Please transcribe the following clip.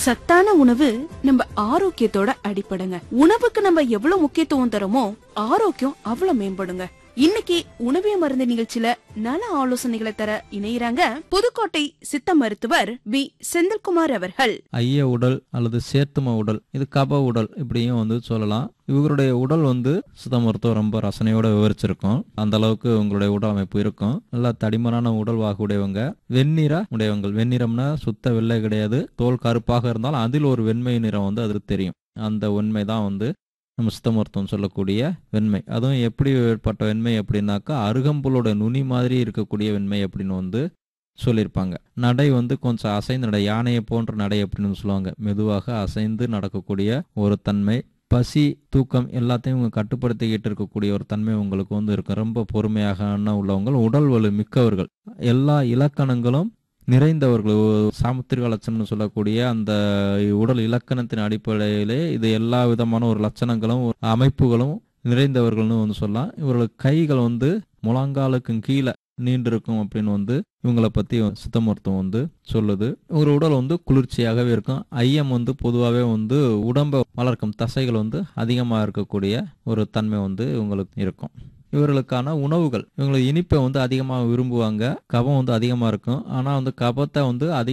சத்தான உணவு நம்ம ஆரோக்கியத்தோட அடிப்படைங்க உணவுக்கு நம்ம எவ்வளவு முக்கியத்துவம் தரோமோ ஆரோக்கியம் அவ்வளவு மேம்படுங்க இன்னைக்கு உணவிய மருந்து நிகழ்ச்சியில நல ஆலோசனைகளை தர இணையறாங்க புதுக்கோட்டை சித்த மருத்துவர் பி செந்தில்குமார் அவர்கள் ஐய உடல் அல்லது சேர்த்தும உடல் இது கப உடல் இப்படியும் வந்து சொல்லலாம் இவருடைய உடல் வந்து சித்த மருத்துவம் ரொம்ப ரசனையோட விவரிச்சிருக்கும் அந்த அளவுக்கு உங்களுடைய உடல் அமைப்பு இருக்கும் நல்லா தடிமனான உடல் வாகு உடையவங்க வெண்ணிற உடையவங்க வெண்ணிறம்னா சுத்த வெள்ளை கிடையாது தோல் கருப்பாக இருந்தாலும் அதில் ஒரு வெண்மை நிறம் வந்து அது தெரியும் அந்த உண்மை தான் வந்து நம்ம சித்த மருத்துவம் சொல்லக்கூடிய வெண்மை அதுவும் எப்படி ஏற்பட்ட வெண்மை அப்படின்னாக்கா அருகம்புலோட நுனி மாதிரி இருக்கக்கூடிய வெண்மை அப்படின்னு வந்து சொல்லியிருப்பாங்க நடை வந்து கொஞ்சம் அசைந்து நடை யானையை போன்ற நடை அப்படின்னு சொல்லுவாங்க மெதுவாக அசைந்து நடக்கக்கூடிய ஒரு தன்மை பசி தூக்கம் எல்லாத்தையும் இவங்க கட்டுப்படுத்திக்கிட்டு இருக்கக்கூடிய ஒரு தன்மை உங்களுக்கு வந்து இருக்கும் ரொம்ப பொறுமையாக உள்ளவங்க உடல் வலு மிக்கவர்கள் எல்லா இலக்கணங்களும் நிறைந்தவர்கள் சாமுத்திரிக லட்சணம்னு சொல்லக்கூடிய அந்த உடல் இலக்கணத்தின் அடிப்படையிலே இது எல்லா விதமான ஒரு லட்சணங்களும் ஒரு அமைப்புகளும் நிறைந்தவர்கள்னு வந்து சொல்லலாம் இவர்களுக்கு கைகள் வந்து முழங்காலுக்கும் கீழே நீண்டிருக்கும் அப்படின்னு வந்து இவங்களை பற்றி சித்த மருத்துவம் வந்து சொல்லுது ஒரு உடல் வந்து குளிர்ச்சியாகவே இருக்கும் ஐயம் வந்து பொதுவாகவே வந்து உடம்பை வளர்க்கும் தசைகள் வந்து அதிகமாக இருக்கக்கூடிய ஒரு தன்மை வந்து இவங்களுக்கு இருக்கும் இவர்களுக்கான உணவுகள் இவங்களுக்கு இனிப்பை வந்து அதிகமாக விரும்புவாங்க கபம் வந்து அதிகமாக இருக்கும் ஆனால் வந்து கபத்தை வந்து அதிக